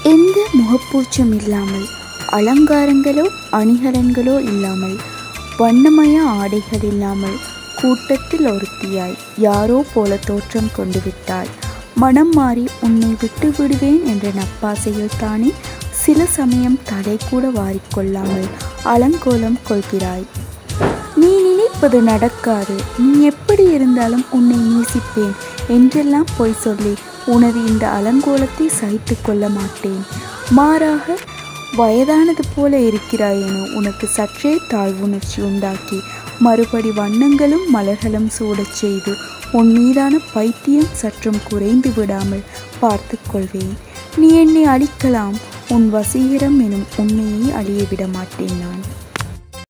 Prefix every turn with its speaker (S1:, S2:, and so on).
S1: எந்த முகப்பூச்சம் இல்லாமல் அலங்காரங்களோ அணிகலன்களோ இல்லாமல் வண்ணமய ஆடைகள் இல்லாமல் கூட்டத்தில் ஒருத்தியாய் யாரோ போல தோற்றம் கொண்டு விட்டாய் மனம் மாறி உன்னை விட்டு விடுவேன் என்ற நப்பாசையில் தானே சில சமயம் தடை கூட வாரிக்கொள்ளாமல் அலங்கோலம் கொள்கிறாய் நீ நினைப்பது நடக்காது நீ எப்படி இருந்தாலும் உன்னை நேசிப்பேன் என்றெல்லாம் பொய் சொல்லி உனது இந்த அலங்கோலத்தை சகித்து கொள்ள மாட்டேன் மாறாக வயதானது போல இருக்கிறாய் என உனக்கு சற்றே தாழ்வுணர்ச்சி உண்டாக்கி மறுபடி வண்ணங்களும் மலர்களும் சூடச் செய்து உன் மீதான பைத்தியம் சற்றும் குறைந்து விடாமல் பார்த்து கொள்வேன் நீ என்னை அழிக்கலாம் உன் வசீகரம் எனும் உண்மையை அழிய விட மாட்டேன் நான்